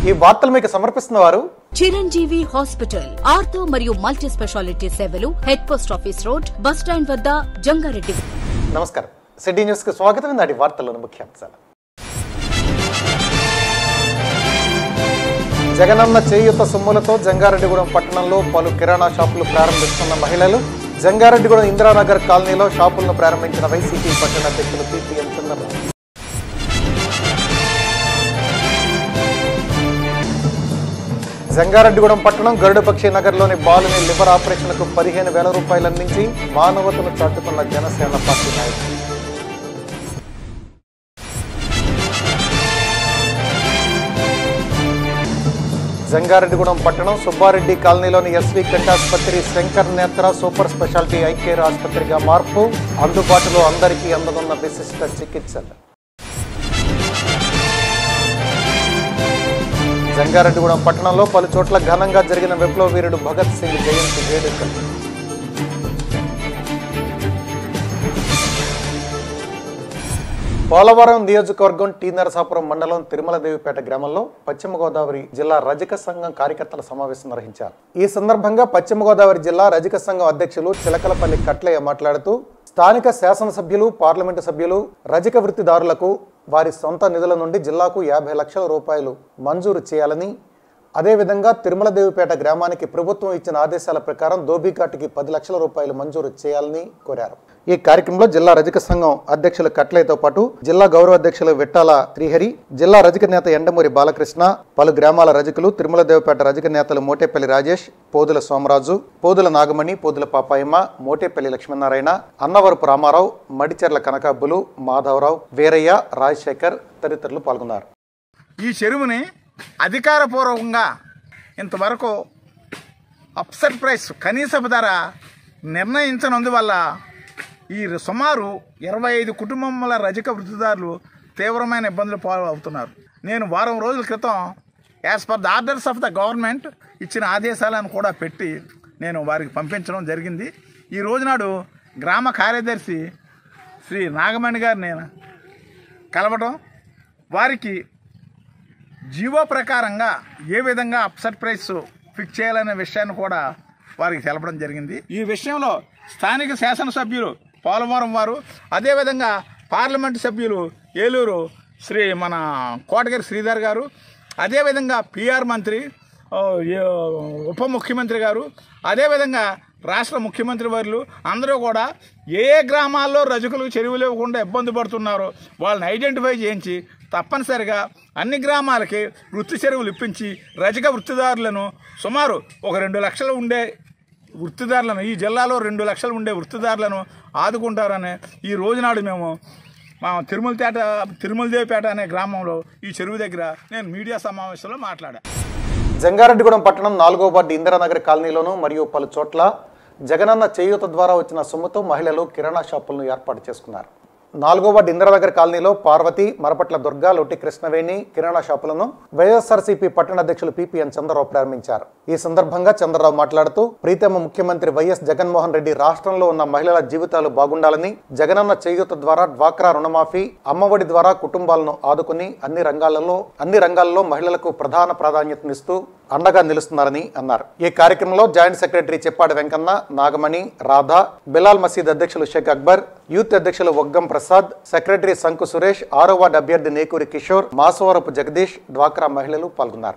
ఈ వార్తలు మీకు సమర్పిస్తున్న వారు చిరంజీవి హాస్పిటల్ ఆర్థో మరియు మల్టీ స్పెషాలిటీ సేవలు head post office road bus stand వద్ద జంగారెడ్డి నమస్కారం సిటీ న్యూస్ కు స్వాగతం నాటి వార్తల్లోని ముఖ్యాంశాలు జగనన్న చేయూత సొమ్ములతో జంగారెడ్డిగూడెం పట్టణంలో పలు కిరాణా షాపులు ప్రారంభిస్తున్న మహిళలు జంగారెడ్డిగూడెం ఇందిరానగర్ కాలనీలో షాపులను ప్రారంభించిన వైసీపీ పట్టణ అధ్యక్షులు పిపిఎన్ చంద్రబాబు జంగారెడ్డిగూడెం పట్టణం గరుడపక్షి నగర్లోని బాలుని లివర్ ఆపరేషన్కు పదిహేను వేల రూపాయలు అందించి మానవతను చాటుకున్న జనసేన పార్టీ నాయకులు జంగారెడ్డిగూడెం పట్టణం సుబ్బారెడ్డి కాలనీలోని ఎస్వి కంటాసుపత్రి Shankar Netra super speciality eye care ఆసుపత్రిగా మార్పు అందుబాటులో అందరికీ అందనున్న విశిష్ట చికిత్సలు జంగారెడ్డిగూడెం పట్టణంలో పలు చోట్ల ఘనంగా జరిగిన విప్లవ వీరుడు భగత్ సింగ్ జయంతి వేడుకలు పోలవరం నియోజకవర్గం టీ నరసాపురం మండలం తిరుమలదేవిపేట గ్రామంలో పశ్చిమ గోదావరి జిల్లా రజక సంఘం కార్యకర్తల సమావేశం నిర్వహించారు ఈ సందర్భంగా పశ్చిమ గోదావరి జిల్లా రజక సంఘం అధ్యక్షులు చిలకలపల్లి కట్లయ్య మాట్లాడుతూ స్థానిక శాసనసభ్యులు పార్లమెంటు సభ్యులు రజక వృత్తిదారులకు వారి సొంత నిధుల నుండి జిల్లాకు యాభై లక్షల రూపాయలు మంజూరు చేయాలని అదేవిధంగా తిరుమలదేవిపేట గ్రామానికి ప్రభుత్వం ఇచ్చిన ఆదేశాల ప్రకారం దోబీఘాట్కి పది లక్షల రూపాయలు మంజూరు చేయాలని కోరారు ఈ కార్యక్రమంలో జిల్లా రజక సంఘం అధ్యక్షులు కట్లయ్యతో పాటు జిల్లా గౌరవ అధ్యక్షులు విట్టాల శ్రీహరి జిల్లా రజక నేత ఎండమూరి బాలకృష్ణ పలు గ్రామాల రజకులు తిరుమలదేవిపేట రజక నేతలు మోటేపల్లి రాజేష్ పోదుల సోమరాజు పోదుల నాగమణి పోదుల పాపాయమ్మ మోటేపల్లి లక్ష్మీనారాయణ అన్నవరపు రామారావు మడిచెర్ల కనకాబ్బులు మాధవరావు వీరయ్య రాజశేఖర్ తదితరులు పాల్గొన్నారు ఈ చెరువుని అధికారపూర్వకంగా ఇంతవరకు అప్సెట్ ప్రైస్ కనీసపు ధర నిర్ణయించనందువల్ల ఈ సుమారు ఇరవై ఐదు కుటుంబముల రజక వృత్తిదారులు తీవ్రమైన ఇబ్బందులు పాలవుతున్నారు నేను వారం రోజుల క్రితం as per the orders of the government ఇచ్చిన ఆదేశాలను కూడా పెట్టి నేను వారికి పంపించడం జరిగింది ఈ రోజునాడు గ్రామ కార్యదర్శి శ్రీ నాగమణి గారు నేను కలవటం వారికి జీవో ప్రకారంగా ఏ విధంగా అప్సెట్ ప్రైస్ ఫిక్స్ చేయాలనే విషయాన్ని కూడా వారికి తెలపడం జరిగింది ఈ విషయంలో స్థానిక శాసనసభ్యులు పోలవరం వారు అదేవిధంగా పార్లమెంటు సభ్యులు ఏలూరు శ్రీ మన కోటగిరి శ్రీధర్ గారు అదేవిధంగా పిఆర్ మంత్రి ఓ, ఏ- ఉప ముఖ్యమంత్రి గారు అదేవిధంగా రాష్ట్ర ముఖ్యమంత్రి వర్యులు అందరూ కూడా ఏ ఏ గ్రామాల్లో రజకులకు చెరువులు ఇవ్వకుండా ఇబ్బంది పడుతున్నారో వాళ్ళని ఐడెంటిఫై చేయించి తప్పనిసరిగా అన్ని గ్రామాలకి వృత్తి చెరువులు ఇప్పించి రజక వృత్తిదారులను సుమారు ఒక రెండు లక్షలు ఉండే వృత్తిదారులను ఈ జిల్లాలో రెండు లక్షలు ఉండే వృత్తిదారులను ఆదుకుంటారని ఈ రోజునాడు మేము మా తిరుమల తేట తిరుమలదేవిపేట అనే గ్రామంలో ఈ చెరువు దగ్గర నేను మీడియా సమావేశంలో మాట్లాడాను జంగారెడ్డిగూడెం పట్టణం నాలుగో వార్డు ఇందిరానగర్ కాలనీలోను మరియు పలు చోట్ల జగనన్న చేయూత ద్వారా వచ్చిన సొమ్ముతో మహిళలు కిరాణా షాపులను ఏర్పాటు చేసుకున్నారు నాలుగో వార్డు ఇందిరానగర్ కాలనీలో పార్వతి మరపట్ల దుర్గా లొట్టి కృష్ణవేణి కిరాణా షాపులను వైఎస్ఆర్సీపీ పట్టణ అధ్యక్షులు పిపిఎన్ చంద్రరావు ప్రారంభించారు ఈ సందర్భంగా చంద్రరావు మాట్లాడుతూ ప్రీతమ ముఖ్యమంత్రి వైఎస్ జగన్మోహన్ రెడ్డి రాష్ట్రంలో ఉన్న మహిళల జీవితాలు బాగుండాలని జగనన్న చేయూత ద్వారా డ్వాక్రా రుణమాఫీ అమ్మఒడి ద్వారా కుటుంబాలను ఆదుకుని అన్ని రంగాలలో అన్ని రంగాల్లో మహిళలకు ప్రధాన ప్రాధాన్యతనిస్తూ అండగా నిలుస్తున్నారని అన్నారు ఈ కార్యక్రమంలో జాయింట్ సెక్రటరీ చెప్పాడు వెంకన్న నాగమణి రాధా బిలాల్ మసీద్ అధ్యక్షులు షేక్ అక్బర్ యూత్ అధ్యక్షులు ఒగ్గం ప్రసాద్ సెక్రటరీ శంకు సురేష్ ఆరో వార్డు అభ్యర్థి నేకూరి కిషోర్ మాసవరపు జగదీష్ డ్వాక్రా మహిళలు పాల్గొన్నారు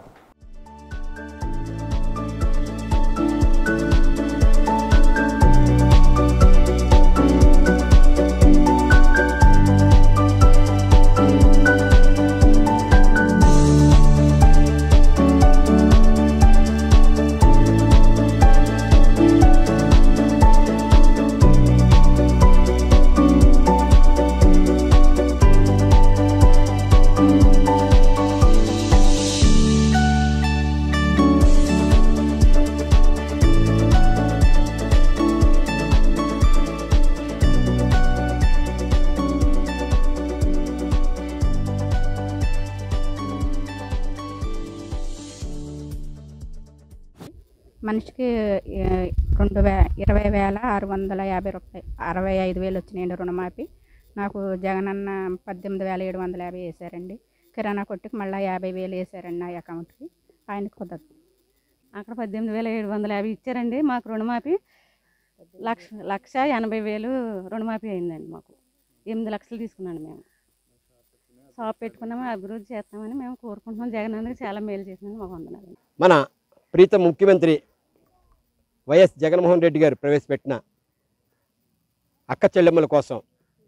మనిషికి ఏ, రెండు వే ఇరవై వేల ఆరు వందల యాభై రూపాయలు అరవై ఐదు వేలు వచ్చినాయండి రుణమాఫీ నాకు జగనన్న పద్దెనిమిది వేల ఏడు వందల యాభై వేశారండి కిరాణా కొట్టుకి మళ్ళీ యాభై వేలు వేసారండి నా అకౌంట్కి ఆయనకి కుదరదు అక్కడ పద్దెనిమిది వేల ఏడు వందల యాభై ఇచ్చారండి మాకు రుణమాఫీ లక్ష లక్ష ఎనభై వేలు రుణమాఫీ అయిందండి మాకు ఎనిమిది లక్షలు తీసుకున్నాను మేము షాప్ పెట్టుకున్నాము అభివృద్ధి చేస్తామని మేము కోరుకుంటున్నాం జగన్ అన్నకి చాలా మేలు చేసినందుకు మాకు వందనాలు మన ప్రీతం ముఖ్యమంత్రి వైఎస్ జగన్మోహన్ రెడ్డి గారు ప్రవేశపెట్టిన అక్క చెల్లెమ్మల కోసం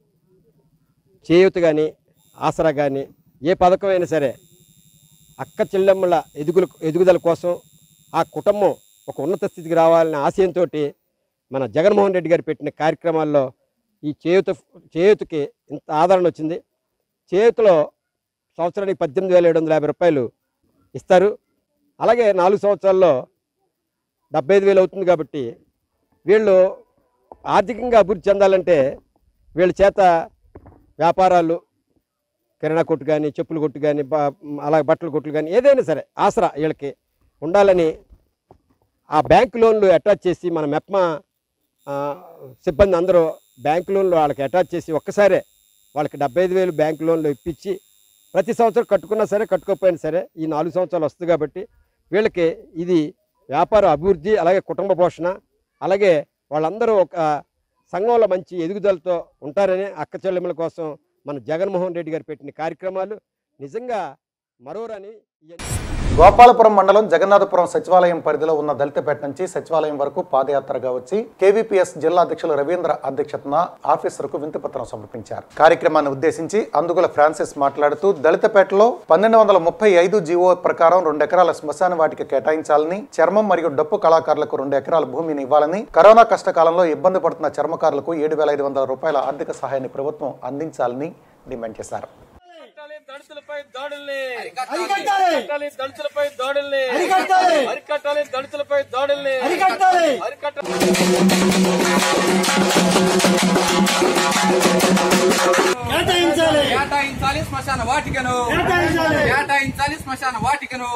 చేయూత కానీ ఆసరా కానీ ఏ పథకమైనా సరే అక్క చెల్లెమ్మల ఎదుగుల ఎదుగుదల కోసం ఆ కుటుంబం ఒక ఉన్నత స్థితికి రావాలనే ఆశయంతో మన జగన్మోహన్ రెడ్డి గారు పెట్టిన కార్యక్రమాల్లో ఈ చేయూత చేయూతకి ఇంత ఆదరణ వచ్చింది చేయూతలో సంవత్సరానికి పద్దెనిమిది వేల ఏడు వందల యాభై రూపాయలు ఇస్తారు అలాగే నాలుగు సంవత్సరాల్లో డెబ్బై ఐదు వేలు అవుతుంది కాబట్టి వీళ్ళు ఆర్థికంగా అభివృద్ధి చెందాలంటే వీళ్ళ చేత వ్యాపారాలు కిరాణా కొట్టు కానీ చెప్పులు కొట్టు కానీ బా అలాగే బట్టల కొట్లు కానీ ఏదైనా సరే ఆసరా వీళ్ళకి ఉండాలని ఆ బ్యాంక్ లోన్లు అటాచ్ చేసి మన మెప్మా ఆ, సిబ్బంది అందరూ బ్యాంక్ లోన్లు వాళ్ళకి అటాచ్ చేసి ఒక్కసారే వాళ్ళకి డెబ్బై ఐదు వేలు బ్యాంక్ లోన్లు ఇప్పించి ప్రతి సంవత్సరం కట్టుకున్నా సరే కట్టుకోకపోయినా సరే ఈ నాలుగు సంవత్సరాలు వస్తుంది కాబట్టి వీళ్ళకి ఇది వ్యాపార అభివృద్ధి అలాగే కుటుంబ పోషణ అలాగే వాళ్ళందరూ ఒక సంఘంలో మంచి ఎదుగుదలతో ఉంటారని అక్క చెల్లెమ్మల కోసం మన జగన్మోహన్ రెడ్డి గారు పెట్టిన కార్యక్రమాలు నిజంగా మరోరని ఇవన్నీ గోపాలపురం మండలం జగన్నాథపురం సచివాలయం పరిధిలో ఉన్న దళితపేట నుంచి సచివాలయం వరకు పాదయాత్రగా వచ్చి కేవీపీఎస్ జిల్లా అధ్యక్షులు రవీంద్ర అధ్యక్షతన ఆఫీసర్కు వింతిపత్రం సమర్పించారు కార్యక్రమాన్ని ఉద్దేశించి అందుగుల ఫ్రాన్సిస్ మాట్లాడుతూ దళితపేటలో పన్నెండు వందల ముప్పై ఐదు జీవో ప్రకారం రెండు ఎకరాల శ్మశాన వాటికి కేటాయించాలని చర్మం మరియు డప్పు కళాకారులకు రెండు ఎకరాల భూమిని ఇవ్వాలని కరోనా కష్టకాలంలో ఇబ్బంది పడుతున్న చర్మకారులకు ఏడు వేల ఐదు వందల రూపాయల ఆర్థిక సహాయాన్ని ప్రభుత్వం అందించాలని డిమాండ్ చేశారు అరికట్టాలి దళితులపై దాడుల్ని అరికట్టాలి దళితులపై దాడుల్ని అరికట్టాలి దళితులపై దాడుల్ని అరికట్టాలి కేటాయించాలి శ్మశాన వాటికను కేటాయించాలి శ్మశాన వాటికను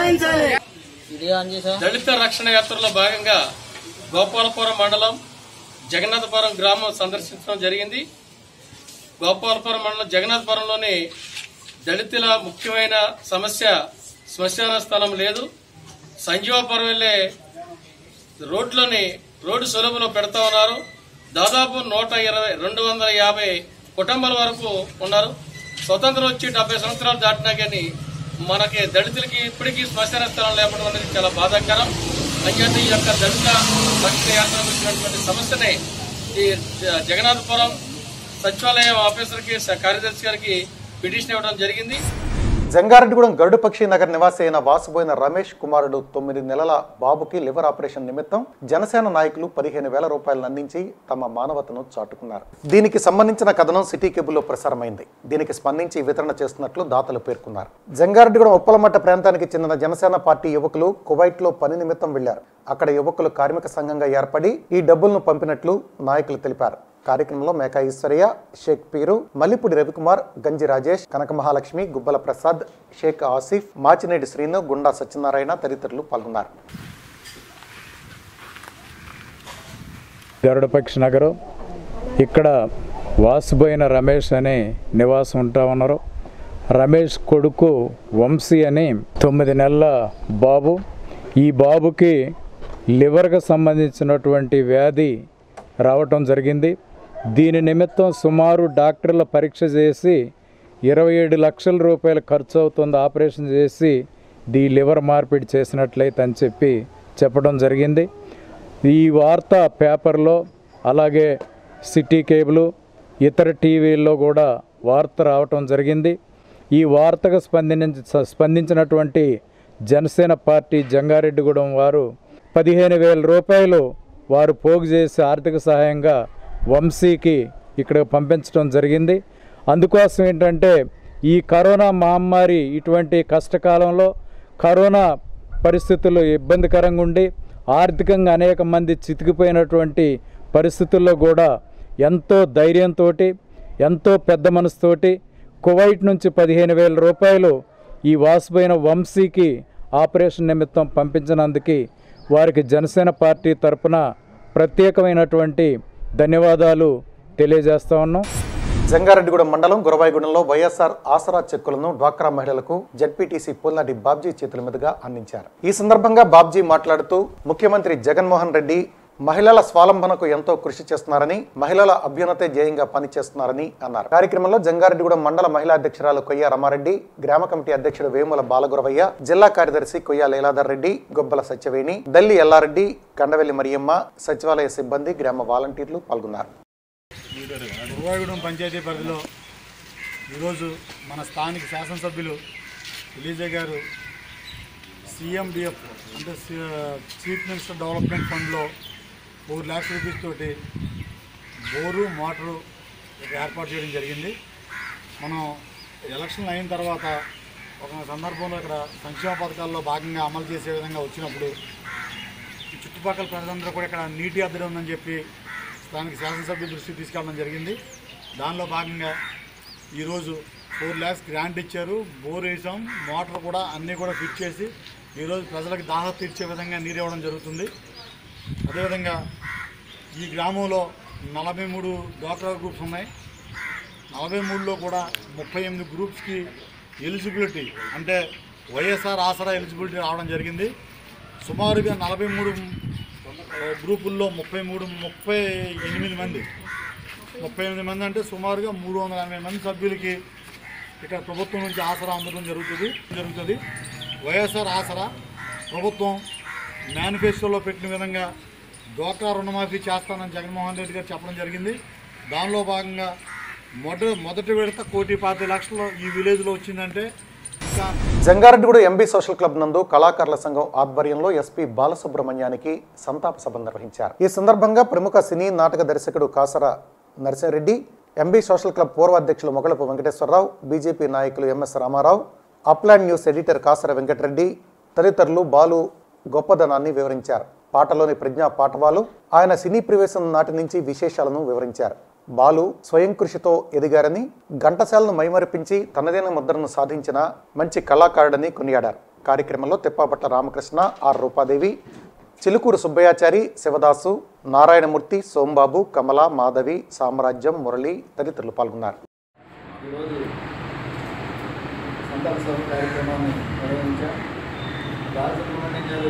దళిత రక్షణ యాత్రలో భాగంగా గోపాలపురం మండలం జగన్నాథపురం గ్రామం సందర్శించడం జరిగింది గోపాలపురం మండలం జగన్నాథపురంలోని దళితుల ముఖ్యమైన సమస్య శ్మశాన స్థలం లేదు సంజీవాపురం వెళ్లే రోడ్లోని రోడ్డు సులభలో పెడతా ఉన్నారు దాదాపు నూట ఇరవై రెండు వందల యాభై కుటుంబాల వరకు ఉన్నారు స్వతంత్రం వచ్చి డెబ్బై సంవత్సరాలు దాటినా కానీ మనకి దళితులకి ఇప్పటికీ శ్మశాన స్థలం లేకపోవడం అనేది చాలా బాధాకరం అంచేత ఈ యొక్క దళిత రక్షణ యాత్ర వచ్చినటువంటి సమస్యని ఈ జ- జగన్నాథపురం సచివాలయం ఆఫీసర్కి స- కార్యదర్శి గారికి పిటిషన్ ఇవ్వడం జరిగింది జంగారెడ్డిగూడెం గరుడుపక్షి నగర్ నివాసి అయిన వాసుబోయిన రమేష్ కుమారుడు తొమ్మిది నెలల బాబుకి లివర్ ఆపరేషన్ నిమిత్తం జనసేన నాయకులు పదిహేను వేల రూపాయలను అందించి తమ మానవతను చాటుకున్నారు దీనికి సంబంధించిన కథనం సిటీ కేబుల్లో ప్రసారమైంది దీనికి స్పందించి వితరణ చేస్తున్నట్లు దాతలు పేర్కొన్నారు జంగారెడ్డిగూడెం ఉప్పలమట్ట ప్రాంతానికి చెందిన జనసేన పార్టీ యువకులు కువైట్లో పని నిమిత్తం వెళ్లారు అక్కడ యువకులు కార్మిక సంఘంగా ఏర్పడి ఈ డబ్బులను పంపినట్లు నాయకులు తెలిపారు కార్యక్రమంలో మేకా ఈశ్వర్య షేక్ పీరు మల్లిపూడి రవికుమార్ గంజి రాజేష్ కనక మహాలక్ష్మి గుబ్బల ప్రసాద్ షేక్ ఆసిఫ్ మాచినేటి శ్రీను గుండా సత్యనారాయణ తదితరులు పాల్గొన్నారు గరుడపక్షి నగరం ఇక్కడ వాసుబోయిన రమేష్ అనే నివాసం ఉంటా ఉన్నారు రమేష్ కొడుకు వంశీ అని తొమ్మిది నెలల బాబు ఈ బాబుకి లివర్కి సంబంధించినటువంటి వ్యాధి రావటం జరిగింది దీని నిమిత్తం సుమారు డాక్టర్ల పరీక్ష చేసి ఇరవై ఏడు లక్షల రూపాయలు ఖర్చు అవుతుంది ఆపరేషన్ చేసి ఈ లివర్ మార్పిడి చేసినట్లయితే అని చెప్పి చెప్పడం జరిగింది ఈ వార్త పేపర్లో అలాగే సిటీ కేబుల్ ఇతర టీవీల్లో కూడా వార్త రావటం జరిగింది ఈ వార్తకు స్పందించ స్పందించినటువంటి జనసేన పార్టీ జంగారెడ్డిగూడెం వారు పదిహేను వేల రూపాయలు వారు పోగు చేసి ఆర్థిక సహాయంగా వంశీకి ఇక్కడ పంపించడం జరిగింది అందుకోసం ఏంటంటే ఈ కరోనా మహమ్మారి ఇటువంటి కష్టకాలంలో కరోనా పరిస్థితులు ఇబ్బందికరంగా ఉండి ఆర్థికంగా అనేక మంది చితికిపోయినటువంటి పరిస్థితుల్లో కూడా ఎంతో ధైర్యంతో ఎంతో పెద్ద మనసుతోటి కువైట్ నుంచి పదిహేను వేల రూపాయలు ఈ వాసుపోయిన వంశీకి ఆపరేషన్ నిమిత్తం పంపించినందుకు వారికి జనసేన పార్టీ తరపున ప్రత్యేకమైనటువంటి ధన్యవాదాలు తెలియజేస్తా ఉన్నాం జంగారెడ్డిగూడెం మండలం గురవాయిగూడెంలో వైఎస్ఆర్ ఆసరా చెక్కులను డ్వాక్రా మహిళలకు జడ్పీటీసీ పోల్నాటి బాబ్జీ చేతుల మీదుగా అందించారు ఈ సందర్భంగా బాబ్జీ మాట్లాడుతూ ముఖ్యమంత్రి జగన్మోహన్ రెడ్డి మహిళల స్వాలంబనకు ఎంతో కృషి చేస్తున్నారని మహిళల అభ్యున్నతే ధ్యేయంగా పనిచేస్తున్నారని అన్నారు కార్యక్రమంలో జంగారెడ్డిగూడెం మండల మహిళా అధ్యక్షురాలు కొయ్య రమారెడ్డి గ్రామ కమిటీ అధ్యక్షుడు వేముల బాలగురవయ్య జిల్లా కార్యదర్శి కొయ్య లీలాధర్ రెడ్డి గొబ్బల సత్యవేణి దల్లి ఎల్లారెడ్డి కండవెల్లి మరియమ్మ సచివాలయ సిబ్బంది గ్రామ వాలంటీర్లు పాల్గొన్నారు గురువాగూడెం పంచాయతీ పరిధిలో ఈరోజు మన స్థానిక శాసనసభ్యులు ఎలీజా గారు సిఎండిఎఫ్ అంటే సి- చీఫ్ మినిస్టర్ డెవలప్మెంట్ ఫండ్లో ఫోర్ ల్యాక్స్ రూపీస్ తోటి బోరు మోటారు ఏర్పాటు చేయడం జరిగింది మనం ఎలక్షన్లు అయిన తర్వాత ఒక సందర్భంలో ఇక్కడ సంక్షేమ పథకాల్లో భాగంగా అమలు చేసే విధంగా వచ్చినప్పుడు ఈ చుట్టుపక్కల ప్రజలందరూ కూడా ఇక్కడ నీటి అద్దడి ఉందని చెప్పి స్థానిక శాసనసభ్యుల దృష్టికి తీసుకెళ్ళడం జరిగింది దానిలో భాగంగా ఈరోజు ఫోర్ ల్యాక్స్ గ్రాంట్ ఇచ్చారు బోర్ వేసాం మోటార్ కూడా అన్నీ కూడా ఫిట్ చేసి ఈరోజు ప్రజలకు దాహ తీర్చే విధంగా నీరు ఇవ్వడం జరుగుతుంది అదేవిధంగా ఈ గ్రామంలో నలభై మూడు డ్వాక్రా గ్రూప్స్ ఉన్నాయి నలభై మూడులో కూడా ముప్పై ఎనిమిది గ్రూప్స్కి ఎలిజిబిలిటీ అంటే వైఎస్ఆర్ ఆసరా ఎలిజిబిలిటీ రావడం జరిగింది సుమారుగా నలభై మూడు గ్రూపుల్లో ముప్పై మూడు ముప్పై ఎనిమిది మంది ముప్పై ఎనిమిది మంది అంటే సుమారుగా మూడు వందల ఎనభై మంది సభ్యులకి ఇక్కడ ప్రభుత్వం నుంచి ఆసరా అందడం జరుగుతుంది జరుగుతుంది వైఎస్ఆర్ ఆసరా ప్రభుత్వం మేనిఫెస్టోలో పెట్టిన విధంగా డోక్రా రుణమాఫీ చేస్తానని జగన్మోహన్ రెడ్డి గారు చెప్పడం జరిగింది దానిలో భాగంగా మొదటి మొదటి విడత కోటి పాతి లక్షలు ఈ విలేజ్లో వచ్చిందంటే ఇంకా జంగారెడ్డిగూడ ఎంబీ సోషల్ క్లబ్ నందు కళాకారుల సంఘం ఆధ్వర్యంలో ఎస్పీ బాలసుబ్రహ్మణ్యానికి సంతాప సభ నిర్వహించారు ఈ సందర్భంగా ప్రముఖ సినీ నాటక దర్శకుడు Kasara Narasimhareddy MB social club పూర్వ అధ్యక్షులు మొగలపు వెంకటేశ్వరరావు బీజేపీ నాయకులు MS Ramarao upland news editor Kasara Venkatareddy తదితరులు బాలు గొప్పదనాన్ని వివరించారు పాటలోని ప్రజ్ఞా పాటవాలు ఆయన సినీ ప్రవేశం నాటి నుంచి విశేషాలను వివరించారు బాలు స్వయం కృషితో ఎదిగారని ఘంటసాలను మైమరిపించి తనదైన ముద్రను సాధించిన మంచి కళాకారుడని కొనియాడారు కార్యక్రమంలో తిప్పాపట్ల రామకృష్ణ ఆర్ రూపాదేవి చిలుకూరు సుబ్బయాచారి శివదాసు నారాయణమూర్తి సోంబాబు కమల మాధవి సామ్రాజ్యం మురళి తదితరులు పాల్గొన్నారు ఈరోజు సంతాప సభ కార్యక్రమాన్ని నిర్వహించాం బాలసుబ్రహ్మణ్యం గారు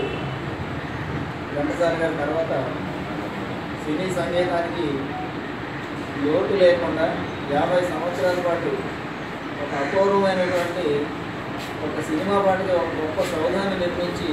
ఘంటసారి గారి తర్వాత సినీ సంగీతానికి లోటు లేకుండా యాభై సంవత్సరాల పాటు ఒక అపూర్వమైనటువంటి ఒక సినిమా పాటకి ఒక గొప్ప సౌధాన్ని నిర్మించి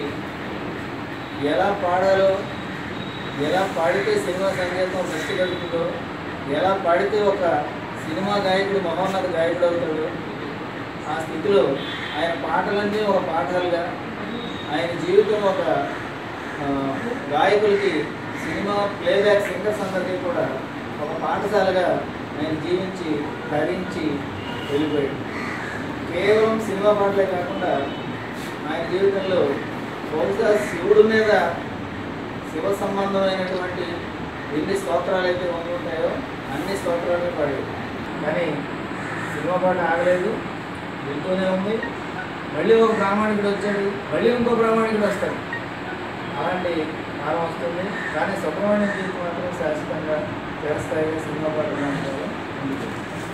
ఎలా పాడాలో ఎలా పాడితే సినిమా సంగీతం మెచ్చగలుగుతుందో ఎలా పాడితే ఒక సినిమా గాయకుడు మహోన్నత గాయకుడు అవుతాడు ఆ స్థితిలో ఆయన పాటలన్నీ ఒక పాఠాలుగా ఆయన జీవితం ఒక ఆ, గాయకులకి సినిమా ప్లేబ్యాక్ సింగర్స్ అందరికీ కూడా ఒక పాఠశాలగా ఆయన జీవించి ధరించి వెళ్ళిపోయాడు కేవలం సినిమా పాటలే కాకుండా ఆయన జీవితంలో బహుశా శివుడి మీద శివ సంబంధమైనటువంటి ఎన్ని స్తోత్రాలు అయితే ఉండి ఉంటాయో అన్ని స్తోత్రాలు పాడాడు కానీ సినిమా పాట ఆగలేదు వింటూనే ఉంది మళ్ళీ ఒక ప్రామాణికుడు వచ్చాడు మళ్ళీ ఇంకో ప్రామాణికుడు వస్తాడు అలాంటి కాలం వస్తుంది కానీ సుబ్రహ్మణ్యం జీవితం మాత్రం శాశ్వతంగా చేస్తాయి సినిమా పాటలు అంటారు ఉంటుంది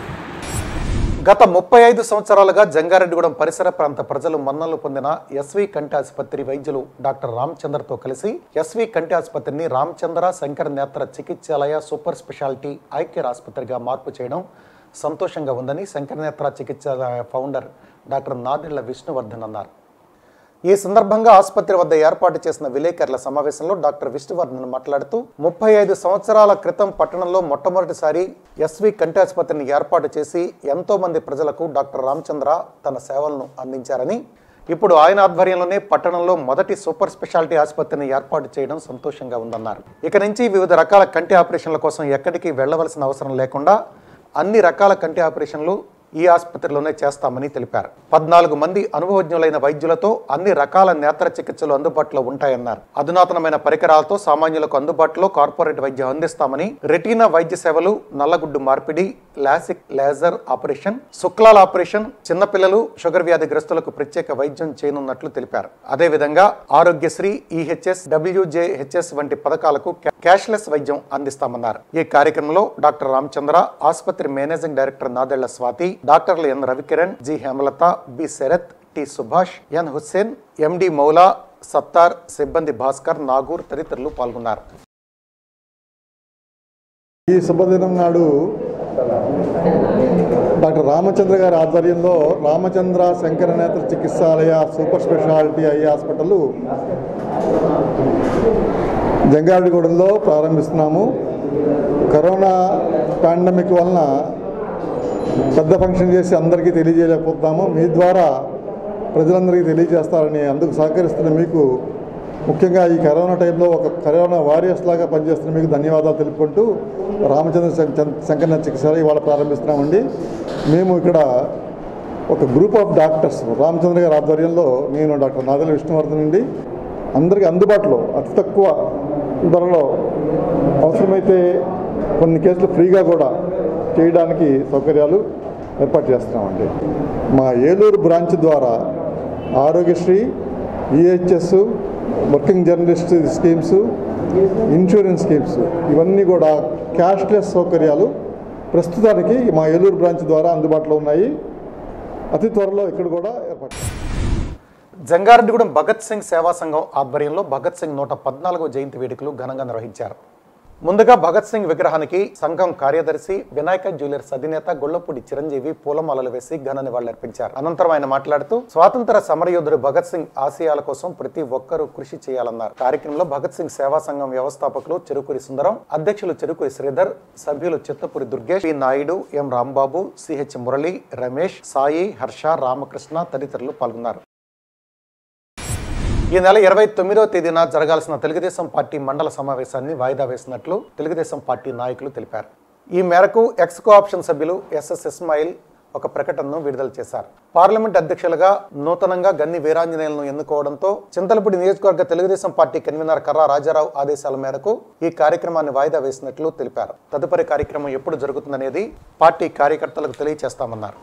గత ముప్పై ఐదు సంవత్సరాలుగా జంగారెడ్డిగూడెం పరిసర ప్రాంత ప్రజలు మన్నలు పొందిన ఎస్వి కంటి ఆసుపత్రి వైద్యులు డాక్టర్ రామచంద్రతో కలిసి ఎస్వి కంటి ఆసుపత్రిని రామచంద్ర శంకర్ నేత్ర చికిత్సాలయ సూపర్ స్పెషాలిటీ ఐ కేర్ ఆసుపత్రిగా మార్పు చేయడం సంతోషంగా ఉందని శంకర్ నేత్ర చికిత్సాలయ ఫౌండర్ డాక్టర్ నాదెళ్ల విష్ణువర్ధన్ అన్నారు ఈ సందర్భంగా ఆసుపత్రి వద్ద ఏర్పాటు చేసిన విలేకరుల సమావేశంలో డాక్టర్ విష్ణువర్ధన్ మాట్లాడుతూ ముప్పై ఐదు సంవత్సరాల క్రితం పట్టణంలో మొట్టమొదటిసారి ఎస్వి కంటి ఆసుపత్రిని ఏర్పాటు చేసి ఎంతో మంది ప్రజలకు డాక్టర్ రామచంద్ర తన సేవలను అందించారని ఇప్పుడు ఆయన ఆధ్వర్యంలోనే పట్టణంలో మొదటి సూపర్ స్పెషాలిటీ ఆసుపత్రిని ఏర్పాటు చేయడం సంతోషంగా ఉందన్నారు ఇక నుంచి వివిధ రకాల కంటి ఆపరేషన్ల కోసం ఎక్కడికి వెళ్లవలసిన అవసరం లేకుండా అన్ని రకాల కంటి ఆపరేషన్లు ఈ ఆసుపత్రిలోనే చేస్తామని తెలిపారు పద్నాలుగు మంది అనుభవజ్ఞులైన వైద్యులతో అన్ని రకాల నేత్ర చికిత్సలు అందుబాటులో ఉంటాయన్నారు అధునాతనమైన పరికరాలతో సామాన్యులకు అందుబాటులో కార్పొరేట్ వైద్యం అందిస్తామని రెటీనా వైద్య సేవలు నల్లగుడ్డు మార్పిడి లాసిక్ లేజర్ ఆపరేషన్ శుక్లాల ఆపరేషన్ చిన్నపిల్లలు షుగర్ వ్యాధిగ్రస్తులకు ప్రత్యేక వైద్యం చేయనున్నట్లు తెలిపారు అదేవిధంగా ఆరోగ్యశ్రీ ఈహెచ్ఎస్ డబ్ల్యూజేహెచ్ఎస్ వంటి పథకాలకు క్యాష్లెస్ వైద్యం అందిస్తామన్నారు ఈ కార్యక్రమంలో డాక్టర్ రామచంద్ర ఆసుపత్రి మేనేజింగ్ డైరెక్టర్ నాదెళ్ల స్వాతి డాక్టర్లు N Ravikiran G Hemalatha B Sarath T Subhash N Hussain MD Moula Sattar సిబ్బంది భాస్కర్ నాగూర్ తదితరులు పాల్గొన్నారు ఈ శుభదినం నాడు డాక్టర్ రామచంద్ర గారి ఆధ్వర్యంలో రామచంద్ర శంకర నేత్ర చికిత్సాలయ సూపర్ స్పెషాలిటీ ఐ హాస్పిటల్ జంగారెడ్డిగూడెంలో ప్రారంభిస్తున్నాము కరోనా పాండమిక్ వలన పెద్ద ఫంక్షన్ చేసి అందరికీ తెలియజేయలేకపోతున్నాము మీ ద్వారా ప్రజలందరికీ తెలియజేస్తారని అందుకు సహకరిస్తున్న మీకు ముఖ్యంగా ఈ కరోనా టైంలో ఒక కరోనా వారియర్స్ లాగా పనిచేస్తున్న మీకు ధన్యవాదాలు తెలుపుకుంటూ రామచంద్ర శం- శంకరనాథ్ చికిత్సాలయ ఇవాళ ప్రారంభిస్తున్నామండి మేము ఇక్కడ ఒక గ్రూప్ ఆఫ్ డాక్టర్స్ రామచంద్ర గారి ఆధ్వర్యంలో నేను డాక్టర్ నాదల విష్ణువర్ధన్ అండి అందరికీ అందుబాటులో అతి తక్కువ ధరలో అవసరమైతే కొన్ని కేసులు ఫ్రీగా కూడా చేయడానికి సౌకర్యాలు ఏర్పాటు చేస్తున్నామండి మా ఏలూరు బ్రాంచ్ ద్వారా Aarogyasri EHS working journalist schemes insurance schemes ఇవన్నీ కూడా క్యాష్లెస్ సౌకర్యాలు ప్రస్తుతానికి మా ఏలూరు బ్రాంచ్ ద్వారా అందుబాటులో ఉన్నాయి అతి త్వరలో ఇక్కడ కూడా ఏర్పాటు జంగారెడ్డిగూడెం భగత్ సింగ్ సేవా సంఘం ఆధ్వర్యంలో భగత్ సింగ్ నూట పద్నాలుగో జయంతి వేడుకలు ఘనంగా నిర్వహించారు ముందుగా భగత్ సింగ్ విగ్రహానికి సంఘం కార్యదర్శి వినాయక జ్యువెలర్స్ అధినేత గొల్లపూడి చిరంజీవి పూలమాలలు వేసి ఘన నివాళులర్పించారు అనంతరం ఆయన మాట్లాడుతూ స్వాతంత్ర సమరయోధుడు భగత్ సింగ్ ఆశయాల కోసం ప్రతి ఒక్కరూ కృషి చేయాలన్నారు కార్యక్రమంలో భగత్ సింగ్ సేవా సంఘం వ్యవస్థాపకులు చెరుకూరి సుందరం అధ్యక్షులు చెరుకూరి శ్రీధర్ సభ్యులు Chittapuri Durgesh P Naidu M Rambabu CH Murali Ramesh Sai Harsha Ramakrishna తదితరులు పాల్గొన్నారు ఈ నెల ఇరవై తొమ్మిదవ తేదీన జరగాల్సిన తెలుగుదేశం పార్టీ మండల సమావేశాన్ని వాయిదా వేసినట్లు తెలుగుదేశం పార్టీ నాయకులు తెలిపారు ఈ మేరకు ఎక్స్కో ఆప్షన్ సభ్యులు ఎస్ఎస్ ఇస్మాయిల్ ఒక ప్రకటనను విడుదల చేశారు పార్లమెంట్ అధ్యక్షులుగా నూతనంగా గన్ని వీరాంజనేయులను ఎన్నుకోవడంతో చింతలపూడి నియోజకవర్గ తెలుగుదేశం పార్టీ కన్వీనర్ కర్రా రాజారావు ఆదేశాల మేరకు ఈ కార్యక్రమాన్ని వాయిదా వేసినట్లు తెలిపారు తదుపరి కార్యక్రమం ఎప్పుడు జరుగుతుందనేది పార్టీ కార్యకర్తలకు తెలియజేస్తామన్నారు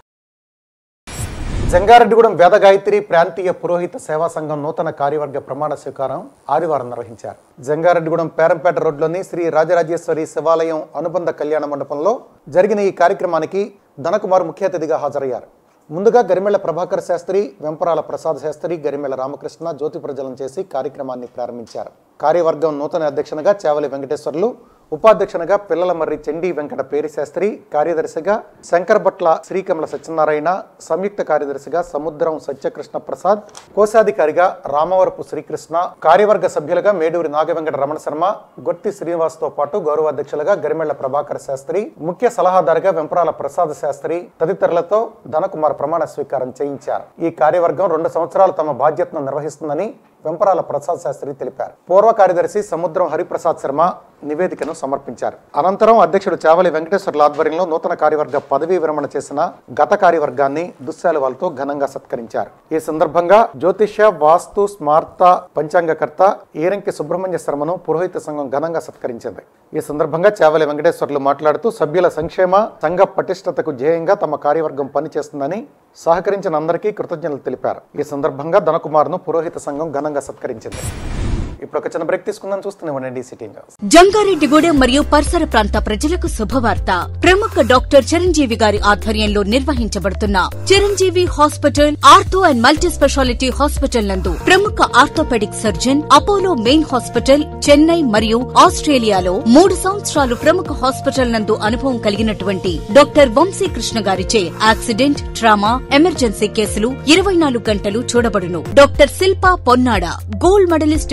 జంగారెడ్డిగూడెం వేదగాయత్రి ప్రాంతీయ పురోహిత సేవా సంఘం నూతన కార్యవర్గ ప్రమాణ స్వీకారం ఆదివారం నిర్వహించారు జంగారెడ్డిగూడెం పేరంపేట రోడ్లోని శ్రీ రాజరాజేశ్వరి శివాలయం అనుబంధ కళ్యాణ మండపంలో జరిగిన ఈ కార్యక్రమానికి ధనకుమార్ ముఖ్య అతిథిగా హాజరయ్యారు ముందుగా గరిమెళ్ల ప్రభాకర్ శాస్త్రి వెంపరాల ప్రసాద్ శాస్త్రి గరిమెళ్ల రామకృష్ణ జ్యోతి ప్రజలం చేసి కార్యక్రమాన్ని ప్రారంభించారు కార్యవర్గం నూతన అధ్యక్షునిగా చావలి వెంకటేశ్వర్లు ఉపాధ్యక్షునిగా పిల్లల మర్రి చండీ వెంకట పేరి శాస్త్రి కార్యదర్శిగా శంకరభట్ల శ్రీకమల సత్యనారాయణ సంయుక్త కార్యదర్శిగా సముద్రం సత్యకృష్ణ ప్రసాద్ కోశాధికారిగా రామవరపు శ్రీకృష్ణ కార్యవర్గ సభ్యులుగా మేడూరి నాగవెంకట రమణ శర్మ గొట్టి శ్రీనివాస్ తో పాటు గౌరవాధ్యక్షులుగా గరిమెళ్ల ప్రభాకర్ శాస్త్రి ముఖ్య సలహాదారుగా వెంపరాల ప్రసాద్ శాస్త్రి తదితరులతో ధనకుమార్ ప్రమాణ స్వీకారం చేయించారు ఈ కార్యవర్గం రెండు సంవత్సరాలు తమ బాధ్యతను నిర్వహిస్తుందని వెంపరాల ప్రసాద్ శాస్త్రి తెలిపారు పూర్వ కార్యదర్శి సముద్రం హరిప్రసాద్ శర్మ నివేదికను సమర్పించారు అనంతరం అధ్యక్షుడు చావలి వెంకటేశ్వర్ల ఆధ్వర్యంలో నూతన కార్యవర్గ పదవీ విరమణ చేసిన గత కార్యవర్గాన్ని దుశ్శాలువాలతో ఘనంగా సత్కరించారు ఈ సందర్భంగా జ్యోతిష్య వాస్తు స్మార్త పంచాంగకర్త ఈరంకి సుబ్రహ్మణ్య శర్మను పురోహిత సంఘం ఘనంగా సత్కరించింది ఈ సందర్భంగా చావలి వెంకటేశ్వర్లు మాట్లాడుతూ సభ్యుల సంక్షేమ సంఘ పటిష్టతకు ధ్యేయంగా తమ కార్యవర్గం పనిచేస్తుందని సహకరించిన అందరికీ కృతజ్ఞతలు తెలిపారు ఈ సందర్భంగా ధనకుమార్ను పురోహిత సంఘం ఘనంగా సత్కరించింది ఇప్పుడు ఒక చిన్న బ్రేక్ తీసుకుందాం చూస్తూనే ఉండండి సిటీ న్యూస్ జంగారెడ్డిగూడెం మరియు పరిసర ప్రాంత ప్రజలకు శుభవార్త ప్రముఖ డాక్టర్ చిరంజీవి గారి ఆధ్వర్యంలో నిర్వహించబడుతున్న Chiranjeevi hospital ortho and multi speciality hospital నందు ప్రముఖ orthopaedic surgeon Apollo main hospital Chennai మరియు ఆస్ట్రేలియాలో మూడు సంవత్సరాలు ప్రముఖ హాస్పిటల్ నందు అనుభవం కలిగినటువంటి డాక్టర్ వంశీ కృష్ణ గారిచే యాక్సిడెంట్ ట్రామా ఎమర్జెన్సీ కేసులు ఇరవై నాలుగు గంటలు చూడబడును doctor Shilpa Ponnada gold medalist in dermatology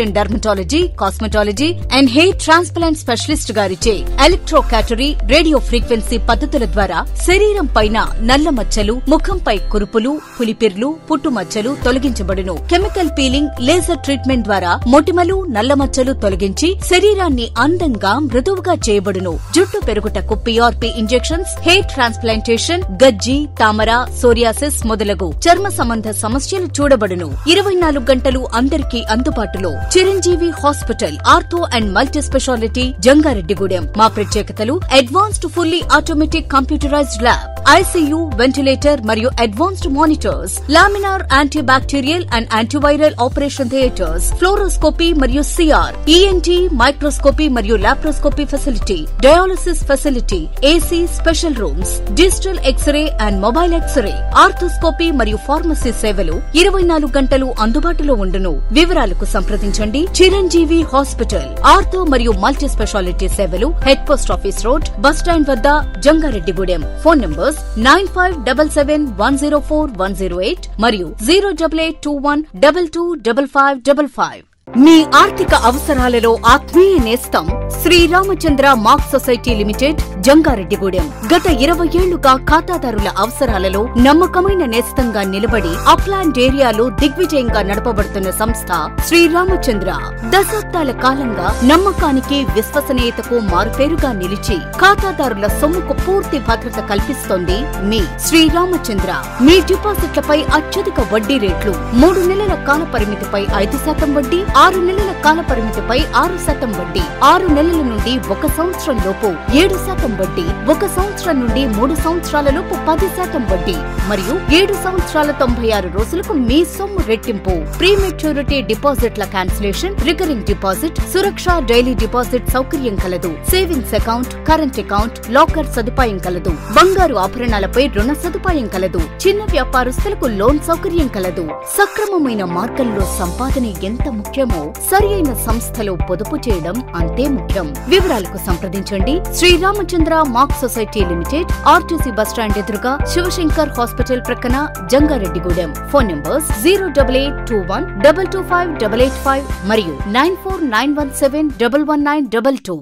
dermatology cosmetology and hair transplant specialist గారిచే ఎలక్ట్రో క్యాటరీ రేడియో ఫ్రీక్వెన్సీ పద్ధతుల ద్వారా శరీరం పైన నల్ల మచ్చలు ముఖంపై కురుపులు పులిపిర్లు పుట్టుమచ్చలు తొలగించబడును కెమికల్ పీలింగ్ లేజర్ ట్రీట్మెంట్ ద్వారా మొటిమలు నల్ల మచ్చలు తొలగించి శరీరాన్ని అందంగా మృదువుగా చేయబడును జుట్టు పెరుగుటకు పిఆర్పి ఇంజెక్షన్స్ హెయిర్ ట్రాన్స్ప్లాంటేషన్ గజ్జి తామర సోరియాసిస్ మొదలగు చర్మ సంబంధ సమస్యలు చూడబడును ఇరవై నాలుగు గంటలు అందరికీ అందుబాటులో Chiranjeevi hospital ortho and multi speciality Jangareddygudem మా ప్రత్యేకతలు advanced fully automatic computerised lab ICU ventilator మరియు advanced monitors laminar anti bacterial and antiviral operation theatres fluoroscopy మరియు సిఆర్ ఈఎన్టీ మైక్రోస్కోపీ మరియు laparoscopy facility dialysis facility AC special rooms digital X-ray and mobile X-ray arthroscopy మరియు pharmacy సేవలు ఇరవై నాలుగు గంటలు అందుబాటులో ఉండును వివరాలకు సంప్రదించండి చిరంజీవి హాస్పిటల్ ఆర్థో మరియు మల్టీ స్పెషాలిటీ సేవలు head post office road bus stand వద్ద Jangareddygudem phone numbers nine five double seven one zero four one zero eight మరియు zero double eight two one double two double five double five మీ ఆర్థిక అవసరాలలో ఆత్మీయ నేస్తం Sriramachandra mark society limited Jangareddygudem గత ఇరవై ఏళ్లుగా ఖాతాదారుల అవసరాలలో నమ్మకమైన నేస్తంగా నిలబడి అప్లాండ్ ఏరియాలో దిగ్విజయంగా నడపబడుతున్న సంస్థ శ్రీరామచంద్ర దశాబ్దాల కాలంగా నమ్మకానికి విశ్వసనీయతకు మారుపేరుగా నిలిచి ఖాతాదారుల సొమ్ముకు పూర్తి భద్రత కల్పిస్తోంది మీ శ్రీరామచంద్ర మీ డిపాజిట్లపై అత్యధిక వడ్డీ రేట్లు మూడు నెలల కాల పరిమితిపై ఐదు శాతం వడ్డీ ఆరు నెలల కాల పరిమితిపై ఆరు శాతం వడ్డీ ఆరు నెలల నుండి ఒక సంవత్సరం లోపు ఏడు శాతం వడ్డీ ఒక సంవత్సరం నుండి మూడు సంవత్సరాల లోపు పది శాతం వడ్డీ మరియు ఏడు సంవత్సరాల తొంభై ఆరు రోజులకు మీ సొమ్ము రెట్టింపు ప్రీమెచ్యూరిటీ డిపాజిట్ల క్యాన్సిలేషన్ రికరింగ్ డిపాజిట్ సురక్ష డైలీ డిపాజిట్ సౌకర్యం కలదు savings account current account locker సదుపాయం కలదు బంగారు ఆభరణాలపై రుణ సదుపాయం కలదు చిన్న వ్యాపారస్తులకు లోన్ సౌకర్యం కలదు సక్రమమైన మార్గంలో సంపాదన ఎంత ముఖ్యమో సరి అయిన సంస్థలో పొదుపు చేయడం అంతే ముఖ్యం వివరాలకు సంప్రదించండి Sriramachandra mark society limited RTC bus stand ఎదురుగా శివశంకర్ హాస్పిటల్ ప్రక్కన Jangareddygudem phone numbers zero double eight two one double two five double eight five మరియు nine four nine one seven double one nine double two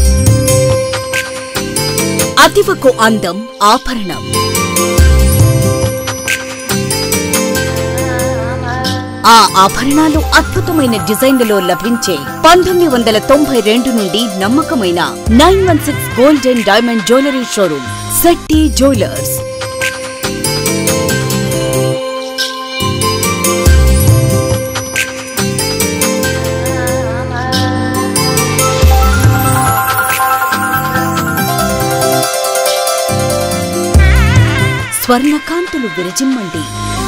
అతివకు అందం ఆభరణం ఆ ఆభరణాలు అద్భుతమైన డిజైన్లలో లభించే పంతొమ్మిది వందల తొంభై రెండు నుండి నమ్మకమైన nine one six gold and diamond jewellery showroom Shetty jewellers స్వర్ణకాంతులు విరజిమ్మండి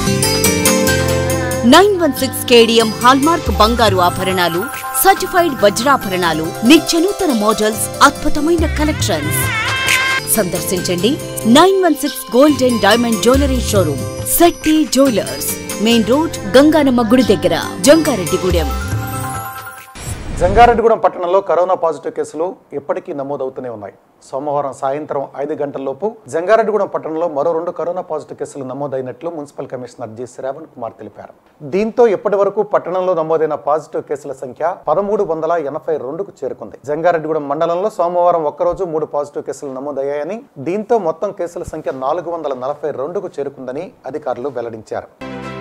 nine one six KDM hallmark బంగారు ఆభరణాలు సర్టిఫైడ్ వజ్రాభరణాలు నిత్యనూతన మోడల్స్ అద్భుతమైన కలెక్షన్స్ సందర్శించండి nine one six gold and diamond jewellery showroom Shetty jewellers main road Ganganamma గుడి దగ్గర జంగారెడ్డిగూడెం జంగారెడ్డిగూడెం పట్టణంలో కరోనా పాజిటివ్ కేసులు ఇప్పటికీ నమోదవుతూనే ఉన్నాయి సోమవారం సాయంత్రం ఐదు గంటలలోపు జంగారెడ్డిగూడెం పట్టణంలో మరో రెండు కరోనా పాజిటివ్ కేసులు నమోదైనట్లు municipal commissioner G Sravan Kumar తెలిపారు దీంతో ఇప్పటి వరకు పట్టణంలో నమోదైన పాజిటివ్ కేసుల సంఖ్య పదమూడు వందల ఎనభై రెండుకు చేరుకుంది జంగారెడ్డిగూడెం మండలంలో సోమవారం ఒక్కరోజు మూడు పాజిటివ్ కేసులు నమోదయ్యాయని దీంతో మొత్తం కేసుల సంఖ్య నాలుగు వందల నలభై రెండుకు చేరుకుందని అధికారులు వెల్లడించారు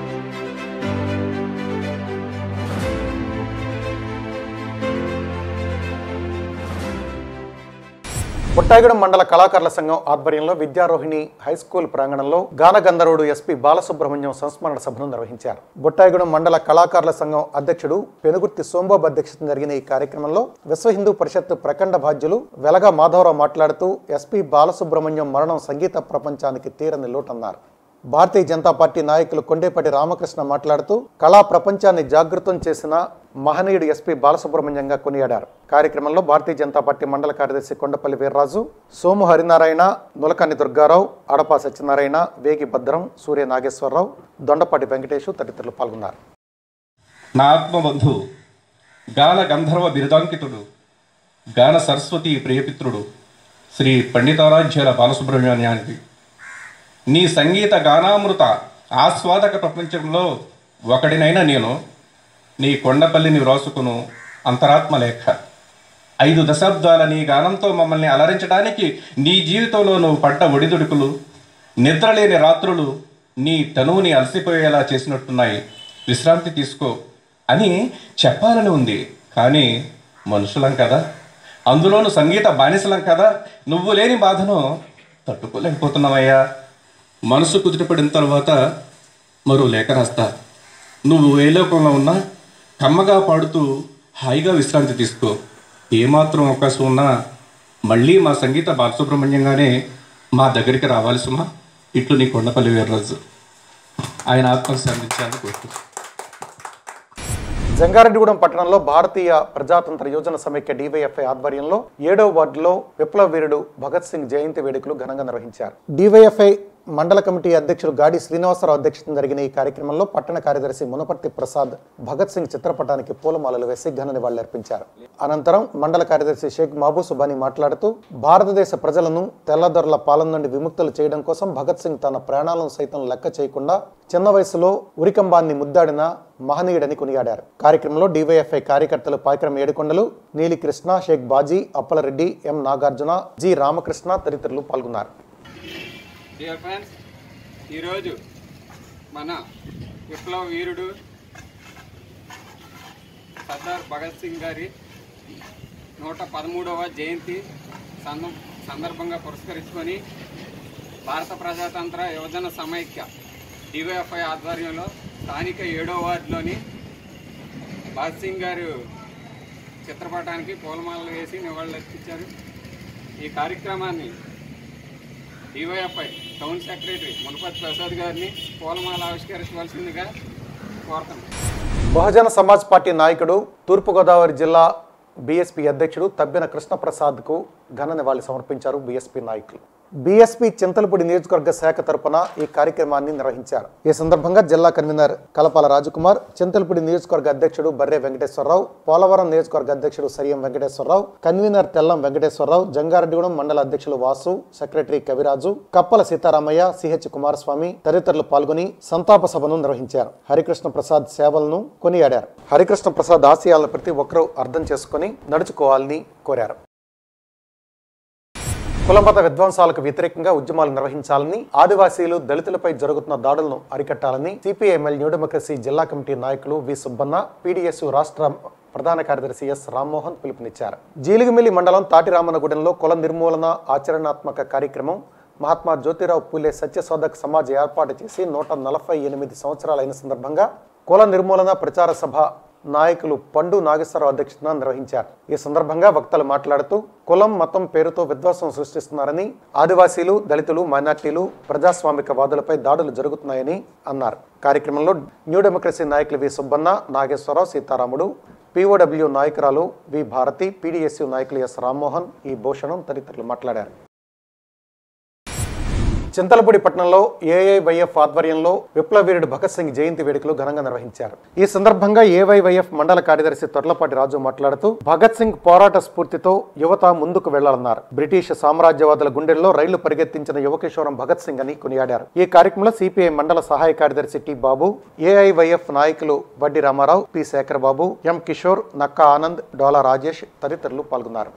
పుట్టాయిగూడెం మండల కళాకారుల సంఘం ఆధ్వర్యంలో విద్యారోహిణి హై స్కూల్ ప్రాంగణంలో గానగంధర్వుడు ఎస్పీ బాలసుబ్రహ్మణ్యం సంస్మరణ సభను నిర్వహించారు బుట్టాయిగూడెం మండల కళాకారుల సంఘం అధ్యక్షుడు పెనుగుర్తి సోంబాబు అధ్యక్షతన జరిగిన ఈ కార్యక్రమంలో విశ్వ హిందూ పరిషత్ ప్రఖండ బాధ్యులు వెలగా మాధవరావు మాట్లాడుతూ ఎస్పీ బాలసుబ్రహ్మణ్యం మరణం సంగీత ప్రపంచానికి తీరని లోటన్నారు భారతీయ జనతా పార్టీ నాయకులు కొండేపటి రామకృష్ణ మాట్లాడుతూ కళా ప్రపంచాన్ని జాగృతం చేసిన మహనీయుడు ఎస్పీ బాలసుబ్రహ్మణ్యంగా కొనియాడారు కార్యక్రమంలో భారతీయ జనతా పార్టీ మండల కార్యదర్శి కొండపల్లి వీర్రాజు సోము హరినారాయణ నులకన్ని దుర్గారావు అడపా సత్యనారాయణ వేగి భద్రం సూర్య నాగేశ్వరరావు దొండపాటి వెంకటేష్ తదితరులు పాల్గొన్నారు నా ఆత్మబంధు గాన గంధర్వ బిరుదాంకితుడు గాన సరస్వతి ప్రియపిత్రుడు శ్రీ పండితారాధ్యాల బాలసుబ్రహ్మణ్యానికి నీ సంగీత గానామృత ఆస్వాదక ప్రపంచంలో ఒకడినైనా నేను నీ కొండపల్లిని వ్రాసుకును అంతరాత్మ లేఖ ఐదు దశాబ్దాల నీ గానంతో మమ్మల్ని అలరించడానికి నీ జీవితంలో నువ్వు పడ్డ ఒడిదుడుకులు నిద్రలేని రాత్రులు నీ తనువుని అలసిపోయేలా చేసినట్టున్నాయి విశ్రాంతి తీసుకో అని చెప్పాలని ఉంది కానీ మనుషులం కదా అందులోను సంగీత బానిసలం కదా నువ్వు లేని బాధను తట్టుకోలేకపోతున్నావయ్యా మనసు కుదుటపడిన తర్వాత మరో లేఖ రాస్తా నువ్వు ఏ లోకంలో ఉన్నా కమ్మగా పాడుతూ హాయిగా విశ్రాంతి తీసుకో ఏమాత్రం అవకాశం ఉన్నా మళ్ళీ మా సంగీత బాలసుబ్రహ్మణ్యంగానే మా దగ్గరికి రావాలి సుమా ఇట్లు నీ కొండపల్లి వీర్రాజు ఆయన ఆత్మకు శాంతించాలని కోరుతున్నాను జంగారెడ్డిగూడెం పట్టణంలో భారతీయ ప్రజాతంత్ర యోజన సమైక్య డివైఎఫ్ఐ ఆధ్వర్యంలో ఏడవ వార్డులో విప్లవ వీరుడు భగత్ సింగ్ జయంతి వేడుకలు ఘనంగా నిర్వహించారు డివైఎఫ్ఐ మండల కమిటీ అధ్యక్షులు గాడి శ్రీనివాసరావు అధ్యక్షతన జరిగిన ఈ కార్యక్రమంలో పట్టణ కార్యదర్శి మునపర్తి ప్రసాద్ భగత్ సింగ్ చిత్రపటానికి పూలమాలలు వేసి ఘన నివాళులర్పించారు అనంతరం మండల కార్యదర్శి షేక్ మహబూ సుబాని మాట్లాడుతూ భారతదేశ ప్రజలను తెల్లదొరల పాలన నుండి విముక్తులు చేయడం కోసం భగత్ సింగ్ తన ప్రాణాలను సైతం లెక్క చేయకుండా చిన్న వయసులో ఉరికంబాన్ని ముద్దాడిన మహనీయుడని కొనియాడారు కార్యక్రమంలో డివైఎఫ్ఐ కార్యకర్తలు పాకిరం ఏడుకొండలు నీలికృష్ణ షేక్ బాజీ అప్పలరెడ్డి ఎం నాగార్జున జి రామకృష్ణ తదితరులు పాల్గొన్నారు డియర్ ఫ్రెండ్స్ ఈరోజు మన విప్లవ వీరుడు సర్దార్ భగత్ సింగ్ గారి నూట పదమూడవ జయంతి సంద- సందర్భంగా పురస్కరించుకొని భారత ప్రజాతంత్ర యువజన సమైక్య డివైఎఫ్ఐ ఆధ్వర్యంలో స్థానిక ఏడో వార్డులోని భగత్ సింగ్ గారు చిత్రపటానికి పూలమాలలు వేసి నివాళులర్పించారు ఈ కార్యక్రమాన్ని DYFI town secretary Munapati Prasad గారిని పూలమాల ఆవిష్కరించవలసిందిగా కోరుతున్నాం బహుజన సమాజ్ పార్టీ నాయకుడు తూర్పుగోదావరి జిల్లా బీఎస్పీ అధ్యక్షుడు తబ్బిన కృష్ణప్రసాద్కు ఘన నివాళి సమర్పించారు బీఎస్పీ నాయకులు బీఎస్పీ చింతలపూడి నియోజకవర్గ శాఖ తరపున ఈ కార్యక్రమాన్ని నిర్వహించారు ఈ సందర్భంగా జిల్లా కన్వీనర్ కలపాల రాజకుమార్ చింతలపూడి నియోజకవర్గ అధ్యక్షుడు బర్రె వెంకటేశ్వరరావు పోలవరం నియోజకవర్గ అధ్యక్షుడు సరియం వెంకటేశ్వరరావు కన్వీనర్ తెల్లం వెంకటేశ్వరరావు జంగారెడ్డిగూడెం మండల అధ్యక్షులు వాసు సెక్రటరీ కవిరాజు కప్పల సీతారామయ్య సిహెచ్ కుమారస్వామి తదితరులు పాల్గొని సంతాప సభను నిర్వహించారు హరికృష్ణ ప్రసాద్ సేవలను కొనియాడారు హరికృష్ణ ప్రసాద్ ఆశయాలను ప్రతి ఒక్కరూ అర్థం చేసుకుని నడుచుకోవాలని కోరారు కులమత విధ్వంసాలకు వ్యతిరేకంగా ఉద్యమాలు నిర్వహించాలని ఆదివాసీలు దళితులపై జరుగుతున్న దాడులను అరికట్టాలని సిపిఐఎంఎల్ న్యూ డెమోక్రసీ జిల్లా కమిటీ నాయకులు వి సుబ్బన్న పీడీఎస్ రాష్ట్ర ప్రధాన కార్యదర్శి ఎస్ రామ్మోహన్ పిలుపునిచ్చారు జీలిగిమిల్లి మండలం తాటిరామనగూడెంలో కుల నిర్మూలన ఆచరణాత్మక కార్యక్రమం మహాత్మా జ్యోతిరావు పూలే సత్యశోధక్ సమాజ్ ఏర్పాటు చేసి నూట నలభై ఎనిమిది సంవత్సరాలైన సందర్భంగా కుల నిర్మూలన ప్రచార సభ నాయకులు పండు నాగేశ్వరరావు అధ్యక్షతన నిర్వహించారు ఈ సందర్భంగా వక్తలు మాట్లాడుతూ కులం మతం పేరుతో విధ్వంసం సృష్టిస్తున్నారని ఆదివాసీలు దళితులు మైనార్టీలు ప్రజాస్వామిక వాదులపై దాడులు జరుగుతున్నాయని అన్నారు కార్యక్రమంలో న్యూ డెమోక్రసీ నాయకులు వి సుబ్బన్న నాగేశ్వరరావు సీతారాముడు పీఓడబ్ల్యూ నాయకురాలు వి భారతి పీడీఎస్యు నాయకులు ఎస్ రామ్మోహన్ ఈ భూషణం తదితరులు మాట్లాడారు చింతలపూడి పట్టణంలో ఏఐవైఎఫ్ ఆధ్వర్యంలో విప్లవీరుడు భగత్ సింగ్ జయంతి వేడుకలు ఘనంగా నిర్వహించారు ఈ సందర్భంగా ఏవైవైఎఫ్ మండల కార్యదర్శి తొర్లపాటి రాజు మాట్లాడుతూ భగత్ సింగ్ పోరాట స్ఫూర్తితో యువత ముందుకు వెళ్లాలన్నారు బ్రిటిష్ సామ్రాజ్యవాదుల గుండెల్లో రైళ్లు పరిగెత్తించిన యువకిషోరం భగత్ సింగ్ అని కొనియాడారు ఈ కార్యక్రమంలో సిపిఐ మండల సహాయ కార్యదర్శి టి బాబు ఏఐవైఎఫ్ నాయకులు వడ్డి రామారావు పి శేఖర్ బాబు ఎం కిషోర్ నక్కా ఆనంద్ డోలా రాజేష్ తదితరులు పాల్గొన్నారు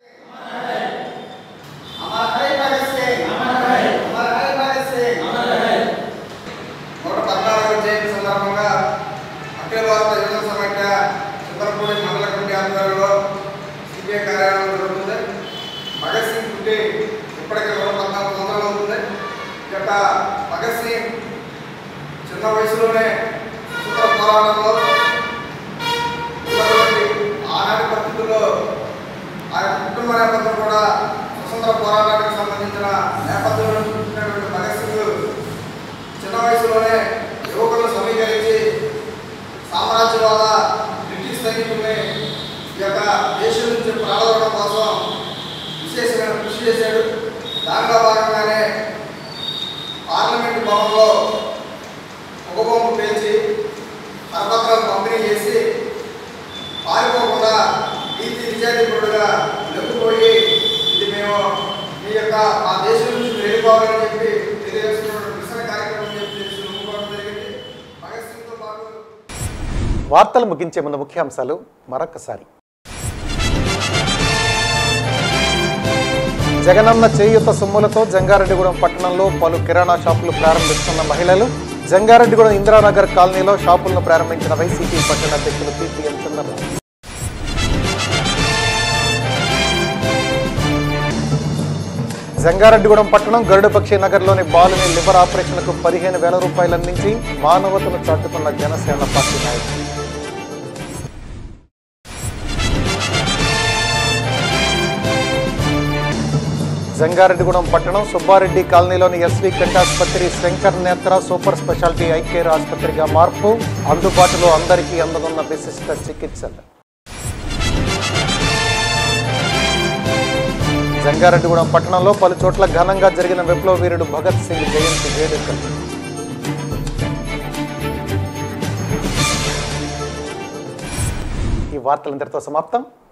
నూట పద్నాలుగవ జయంతి సందర్భంగా అఖిల భారత యువజన సమైక్య చంద్రపూడి మండల కమిటీ ఆధ్వర్యంలో సిపిఐ కార్యాలయం జరుగుతుంది భగత్ సింగ్ పుట్టి ఇప్పటికే నూట పద్నాలుగు సంవత్సరాలు అవుతుంది ఈ యొక్క భగత్ సింగ్ చిన్న వయసులోనే స్వతంత్ర పోరాటంలో ఉన్నటువంటి ఆనాటి పరిస్థితుల్లో ఆయన కుటుంబ నేపథ్యం కూడా స్వతంత్ర పోరాటానికి సంబంధించిన నేపథ్యంలో పుట్టినటువంటి భగత్ సింగ్ చిన్న వయసులోనే యువకులను సమీకరించి సామ్రాజ్యవాద బ్రిటిష్ సైనికుల్ని ఈ యొక్క దేశం నుంచి ప్రారంభం కోసం విశేషమైన కృషి చేశాడు దానిలో భాగంగానే పార్లమెంట్ భవన్లో ఒక బొమ్మ పేల్చి కరపత్రాలు పంపిణీ చేసి పారిపోకుండా నీతి నిజాధిపతుడుగా లొంగిపోయి ఇది మేము మీ యొక్క మా దేశం నుంచి మీరు వెళ్ళిపోవాలని చెప్పి తెలియజేస్తున్న నిరసన కార్యక్రమం చెప్పి తెలిసి లొంగిపోవడం జరిగింది భగత్ సింగ్తో పాటు వార్తలు ముగించే ముందు ముఖ్యాంశాలు మరొకసారి జగనన్న చేయూత సొమ్ములతో జంగారెడ్డిగూడెం పట్టణంలో పలు కిరాణా షాపులు ప్రారంభిస్తున్న మహిళలు జంగారెడ్డిగూడెం ఇందిరానగర్ కాలనీలో షాపులను ప్రారంభించిన వైసీపీ పట్టణ అధ్యక్షులు పిపిఎం చంద్రబాబు జంగారెడ్డిగూడెం పట్టణం గరుడపక్షి నగర్లోని బాలుని లివర్ ఆపరేషన్కు పదిహేను వేల రూపాయలు అందించి మానవతను చాటుకున్న జనసేన పార్టీ నాయకులు జంగారెడ్డిగూడెం పట్టణం సుబ్బారెడ్డి కాలనీలోని ఎస్వి కంటాసుపత్రి Shankar Netra super speciality eye care ఆసుపత్రిగా మార్పు అందుబాటులో అందరికీ అందనున్న విశిష్ట చికిత్సలు జంగారెడ్డిగూడెం పట్టణంలో పలు చోట్ల ఘనంగా జరిగిన విప్లవ వీరుడు భగత్ సింగ్ జయంతి వేడుకలు ఈ వార్తలు ఇంతటితో సమాప్తం